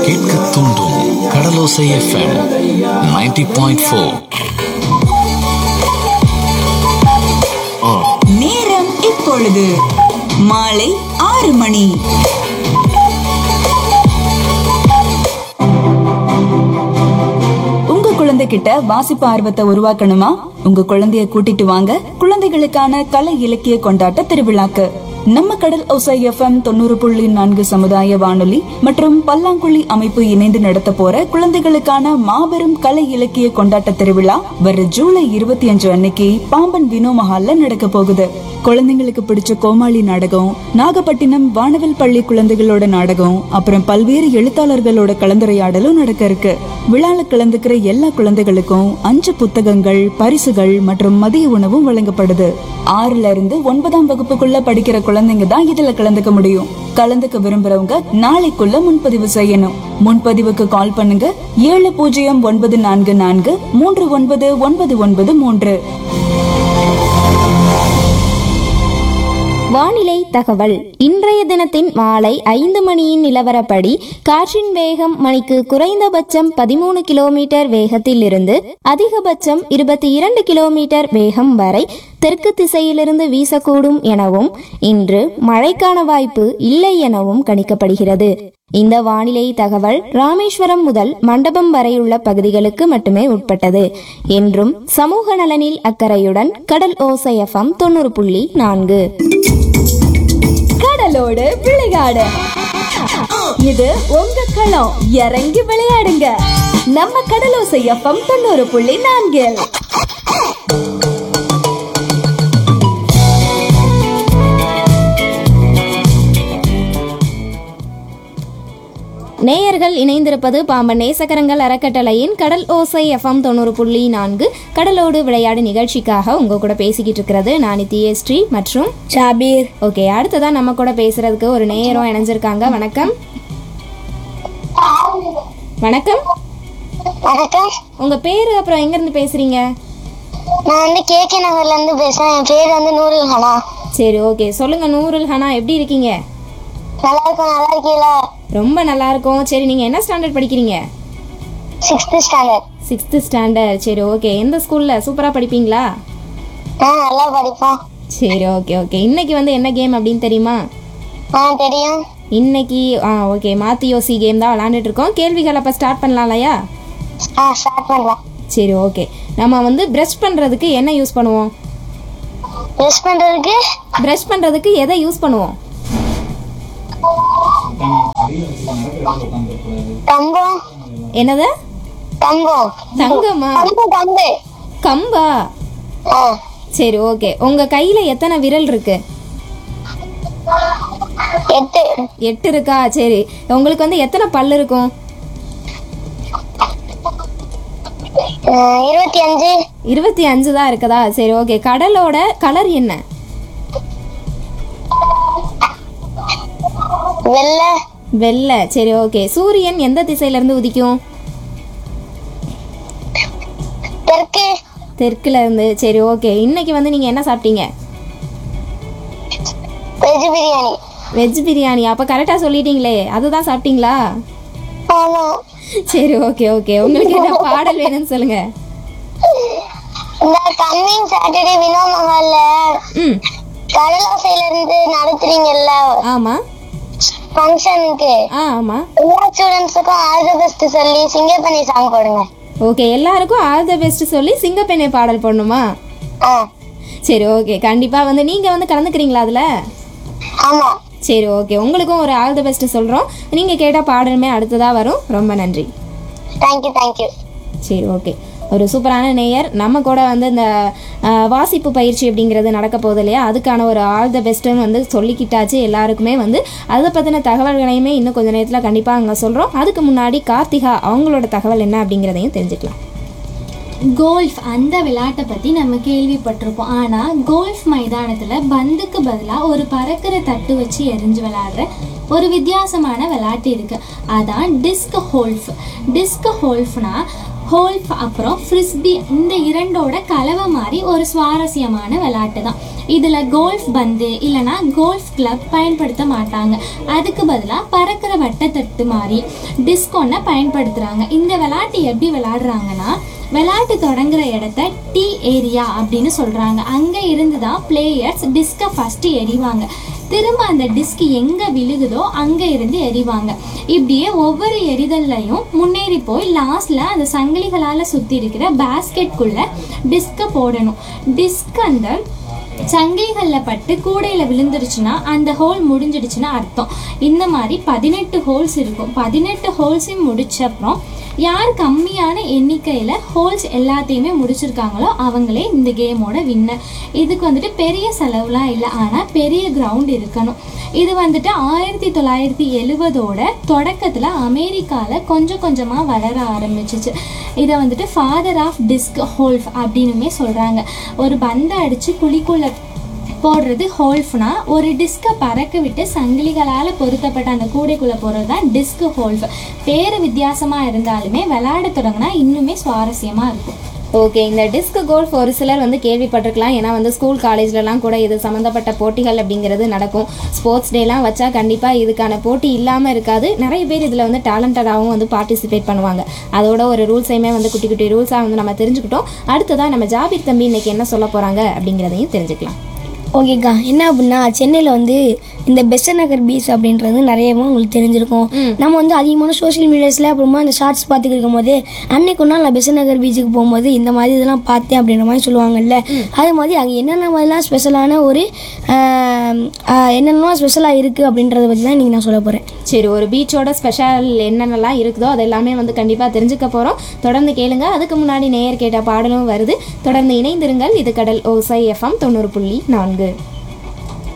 கேட்க தூண்டும் கடலோசை FM 90.4 point four நேரம் இப்பொழுது மாலை ஆறு மணி உங்க குழந்தைகிட்ட வாசிப்பு ஆர்வத்தை உருவாக்கணுமா உங்க குழந்தைய கூட்டிட்டு வாங்க குழந்தைகளுக்கான கலை இலக்கிய கொண்டாட்ட திருவிழாக்கு நம்ம கடல் ஒசை எஃப்எம் தொண்ணூறு புள்ளி நான்கு சமுதாய வானொலி மற்றும் பல்லாங்குழி அமைப்பு இணைந்து நடத்த போற குழந்தைகளுக்கான மாபெரும் கலை இலக்கிய கொண்டாட்ட திருவிழா வர ஜூலை இருபத்தி அஞ்சு அன்னைக்கு பாம்பன் வினோ மஹால்ல நடக்க போகுது குழந்தைங்களுக்கு பிடிச்ச கோமாளி நாடகம் நாகப்பட்டினம் வானவில் பள்ளி குழந்தைகளோட நாடகம் அப்புறம் பல்வேறு எழுத்தாளர்களோட கலந்துரையாடலும் நடக்க இருக்கு விழால கலந்துக்கிற எல்லா குழந்தைகளுக்கும் அஞ்சு புத்தகங்கள் பரிசுகள் மற்றும் மதிய உணவும் வழங்கப்படுது ஆறுல இருந்து ஒன்பதாம் வகுப்புக்குள்ள படிக்கிற குழந்தைங்க தான் இதுல கலந்துக்க முடியும் கலந்துக்க விரும்புறவங்க நாளைக்குள்ள முன்பதிவு செய்யணும் முன்பதிவுக்கு கால் பண்ணுங்க ஏழு பூஜ்ஜியம் ஒன்பது நான்கு நான்கு மூன்று ஒன்பது ஒன்பது ஒன்பது மூன்று வானிலை தகவல் இன்றைய தினத்தின் மாலை ஐந்து மணியின் நிலவரப்படி காற்றின் வேகம் மணிக்கு குறைந்தபட்சம் பதிமூணு கிலோமீட்டர் வேகத்தில் இருந்து அதிகபட்சம் இருபத்தி இரண்டு கிலோமீட்டர் வேகம் வரை தெற்கு திசையிலிருந்து வீசக்கூடும் எனவும் இன்று மழைக்கான வாய்ப்பு இல்லை எனவும் கணிக்கப்படுகிறது இந்த வானிலை தகவல் ராமேஸ்வரம் முதல் மண்டபம் வரையுள்ள பகுதிகளுக்கு மட்டுமே உட்பட்டது என்றும் சமூக நலனில் அக்கறையுடன் கடல் ஓசை எஃப்எம் தொண்ணூறு புள்ளி நான்கு கடலோடு விளையாடு இது உங்க களம் இறங்கி விளையாடுங்க நம்ம கடலோசை எஃப்எம் தொண்ணூறு புள்ளி நான்கில் நேயர்கள் இணைந்திருப்பது பாம்பன் நேசக்கரங்கள் அறக்கட்டளையின் கடல் ஓசை எஃப்எம் தொண்ணூறு புள்ளி நான்கு கடலோடு விளையாடு நிகழ்ச்சிக்காக உங்க கூட பேசிக்கிட்டு இருக்கிறது நான் நித்யஸ்ரீ மற்றும் ஷாபீர் ஓகே அடுத்ததா நம்ம கூட பேசுறதுக்கு ஒரு நேயரும் இணைஞ்சிருக்காங்க வணக்கம் வணக்கம் வணக்கம் உங்க பேரு அப்புறம் எங்க இருந்து பேசுறீங்க நான் வந்து கே கே நகர்ல இருந்து பேசுறேன் என் பேர் வந்து நூருல் ஹனா சரி ஓகே சொல்லுங்க நூருல் ஹனா எப்படி இருக்கீங்க நல்லா இருக்கும் நல்லா இருக்கீங்களா ரொம்ப நல்லா இருக்கும் சரி நீங்க என்ன ஸ்டாண்டர்ட் படிக்கிறீங்க சிக்ஸ்த் ஸ்டாண்டர்ட் சிக்ஸ்த் ஸ்டாண்டர்ட் சரி ஓகே எந்த ஸ்கூல்ல சூப்பரா படிப்பீங்களா ஆ நல்லா படிப்போம் சரி ஓகே ஓகே இன்னைக்கு வந்து என்ன கேம் அப்படின்னு தெரியுமா ஆ தெரியும் இன்னைக்கு ஆ ஓகே மாத்தி யோசி கேம் தான் விளாண்டுட்டு இருக்கோம் கேள்விகள் அப்போ ஸ்டார்ட் பண்ணலாம் இல்லையா ஆ ஸ்டார்ட் பண்ணலாம் சரி ஓகே நம்ம வந்து ப்ரஷ் பண்ணுறதுக்கு என்ன யூஸ் பண்ணுவோம் யூஸ் பண்றதுக்கு ப்ரஷ் பண்ணுறதுக்கு எதை யூஸ் பண்ணுவோம் கம்பம் என்னது கம்பம் தங்கமா கம்பு கம்பு கம்பா ஆ சரி ஓகே உங்கள் கையில் எத்தனை விரல் இருக்கு எட்டு எட்டு இருக்கா சரி உங்களுக்கு வந்து எத்தனை பல் இருக்கும் ஆ, இருபத்தி அஞ்சு இருபத்தி அஞ்சு தான் இருக்குதா சரி ஓகே கடலோட கலர் என்ன வெள்ளை வெள்ளை சரி ஓகே சூரியன் எந்த திசையில இருந்து உதிக்கும் தெற்கு தெற்குல இருந்து சரி ஓகே இன்னைக்கு வந்து நீங்க என்ன சாப்பிட்டீங்க வெஜ் பிரியாணி வெஜ் பிரியாணி அப்ப கரெக்டா சொல்லிட்டீங்களே அதுதான் சாப்பிட்டீங்களா ஆமா சரி ஓகே ஓகே உங்களுக்கு என்ன பாடல் வேணும்னு சொல்லுங்க இந்த கம்மிங் சாட்டர்டே வினோ மஹால்ல ம் கடலோசையில இருந்து நடத்துறீங்கல்ல ஆமா ஃபங்க்ஷனுக்கு ஆ ஆமா எல்லா ஸ்டூடெண்ட்ஸுக்கும் ஆல் தி பெஸ்ட் சொல்லி சிங்கர் பண்ணி சாங் போடுங்க ஓகே எல்லாருக்கும் ஆல் த பெஸ்ட் சொல்லி சிங்கப்பெண்ணை பாடல் போடணுமா ஆ சரி ஓகே கண்டிப்பா வந்து நீங்க வந்து கலந்துக்கிறீங்களா அதுல ஆமா சரி ஓகே உங்களுக்கும் ஒரு ஆல் த பெஸ்ட் சொல்றோம் நீங்க கேட்ட பாடலுமே அடுத்ததா வரும் ரொம்ப நன்றி தேங்க்யூ தேங்க்யூ சரி ஓகே ஒரு சூப்பரான நேயர் நம்ம கூட வந்து இந்த அஹ், வாசிப்பு பயிற்சி அப்படிங்கிறது நடக்க போகுது இல்லையா அதுக்கான ஒரு ஆல் த பெஸ்ட்டுன்னு வந்து சொல்லிக்கிட்டாச்சு எல்லாருக்குமே வந்து அதை பற்றின தகவல்களையுமே இன்னும் கொஞ்சம் நேரத்தில் கண்டிப்பாக அங்கே சொல்கிறோம் அதுக்கு முன்னாடி கார்த்திகா அவங்களோட தகவல் என்ன அப்படிங்கிறதையும் தெரிஞ்சுக்கலாம் கோல்ஃப் அந்த விளையாட்டை பற்றி நம்ம கேள்விப்பட்டிருப்போம் ஆனால் கோல்ஃப் மைதானத்தில் பந்துக்கு பதிலாக ஒரு பறக்கிற தட்டு வச்சு எரிஞ்சு விளையாடுற ஒரு வித்தியாசமான விளையாட்டு இருக்கு அதான் டிஸ்க் ஹோல்ஃப் டிஸ்க் ஹோல்ஃப்னா ஹோல்ஃப் அப்புறம் ஃப்ரிஸ்பி இந்த இரண்டோட கலவை மாதிரி ஒரு சுவாரஸ்யமான விளையாட்டு தான் இதுல கோல்ஃப் பந்து இல்லனா கோல்ஃப் கிளப் பயன்படுத்த மாட்டாங்க அதுக்கு பதிலாக பறக்கிற வட்டத்தட்டு மாதிரி டிஸ்க் ஒன்றை பயன்படுத்துறாங்க இந்த விளையாட்டு எப்படி விளையாடுறாங்கன்னா விளையாட்டு தொடங்குற இடத்த டி ஏரியா அப்படின்னு சொல்றாங்க அங்க இருந்து தான் பிளேயர்ஸ் டிஸ்கை ஃபர்ஸ்ட் எறிவாங்க திரும்ப அந்த டிஸ்க் எங்க விழுகுதோ அங்க இருந்து எறிவாங்க இப்படியே ஒவ்வொரு எறிதல்லையும் முன்னேறி போய் லாஸ்ட்ல அந்த சங்கிலிகளால சுத்தி இருக்கிற பேஸ்கெட்குள்ள டிஸ்கை போடணும் டிஸ்க் அந்த சங்கிலிகளில் பட்டு கூடையில் விழுந்துருச்சுன்னா அந்த ஹோல் முடிஞ்சிடுச்சுன்னா அர்த்தம் இந்த மாதிரி பதினெட்டு ஹோல்ஸ் இருக்கும் பதினெட்டு ஹோல்ஸையும் முடிச்ச அப்புறம் யார் கம்மியான எண்ணிக்கையில் ஹோல்ஸ் எல்லாத்தையுமே முடிச்சிருக்காங்களோ அவங்களே இந்த கேமோட வின்னர் இதுக்கு வந்துட்டு பெரிய செலவுலாம் இல்லை ஆனால் பெரிய கிரவுண்ட் இருக்கணும் இது வந்துட்டு ஆயிரத்தி தொள்ளாயிரத்தி எழுவதோட தொடக்கத்தில் அமெரிக்காவில் கொஞ்சம் கொஞ்சமாக வளர ஆரம்பிச்சிச்சு இதை வந்துட்டு ஃபாதர் ஆஃப் டிஸ்க் ஹோல்ஃப் அப்படின்னுமே சொல்கிறாங்க ஒரு பந்தை அடித்து குழிக்குள்ள போடுறது ஹோல்ஃப்னா ஒரு டிஸ்கை பறக்க விட்டு சங்கிலிகளால் பொருத்தப்பட்ட அந்த கூடைக்குள்ளே போடுறது தான் டிஸ்க் ஹோல்ஃப் பேர் வித்தியாசமாக இருந்தாலுமே விளையாட தொடங்கினா இன்னுமே சுவாரஸ்யமாக இருக்கும் ஓகே இந்த டிஸ்க் கோல்ஃப் ஒரு சிலர் வந்து கேள்விப்பட்டிருக்கலாம் ஏன்னா வந்து ஸ்கூல் காலேஜ்லலாம் கூட இது சம்மந்தப்பட்ட போட்டிகள் அப்படிங்கிறது நடக்கும் ஸ்போர்ட்ஸ் டேலாம் வச்சா கண்டிப்பாக இதுக்கான போட்டி இல்லாமல் இருக்காது நிறைய பேர் இதில் வந்து டேலண்டடாகவும் வந்து பார்ட்டிசிபேட் பண்ணுவாங்க அதோட ஒரு ரூல்ஸையுமே வந்து குட்டி குட்டி ரூல்ஸாக வந்து நம்ம தெரிஞ்சுக்கிட்டோம் அடுத்ததாக நம்ம ஜாபீர் தம்பி இன்னைக்கு என்ன சொல்ல போகிறாங்க அப்படிங்கிறதையும் தெரிஞ்சுக்கலாம் ஓகேக்கா என்ன அப்படின்னா சென்னையில் வந்து இந்த பெசன் நகர் பீச் அப்படின்றது நிறையவும் உங்களுக்கு தெரிஞ்சிருக்கும் நம்ம வந்து அதிகமான சோஷியல் மீடியாஸில் அப்புறமா இந்த ஷார்ட்ஸ் பார்த்துட்டு இருக்கும்போது அன்னைக்கு ஒரு நாள் நான் பெசன் நகர் பீச்சுக்கு போகும்போது இந்த மாதிரி இதெல்லாம் பார்த்தேன் அப்படின்ற மாதிரி சொல்லுவாங்கல்ல அதே மாதிரி அங்கே என்னென்ன மாதிரிலாம் ஸ்பெஷலான ஒரு ஆம், ஆ, என்னென்னலாம் ஸ்பெஷலாக இருக்குது அப்படின்றத பற்றி தான் இன்றைக்கி நான் சொல்ல போகிறேன் சரி ஒரு பீச்சோட ஸ்பெஷல் என்னென்னலாம் இருக்குதோ அது எல்லாமே வந்து கண்டிப்பாக தெரிஞ்சுக்க போகிறோம் தொடர்ந்து கேளுங்க அதுக்கு முன்னாடி நேயர் கேட்ட பாடலும் வருது தொடர்ந்து இணைந்திருங்கள் இது கடல் ஓசை எஃப்எம் தொண்ணூறு புள்ளி நான்கு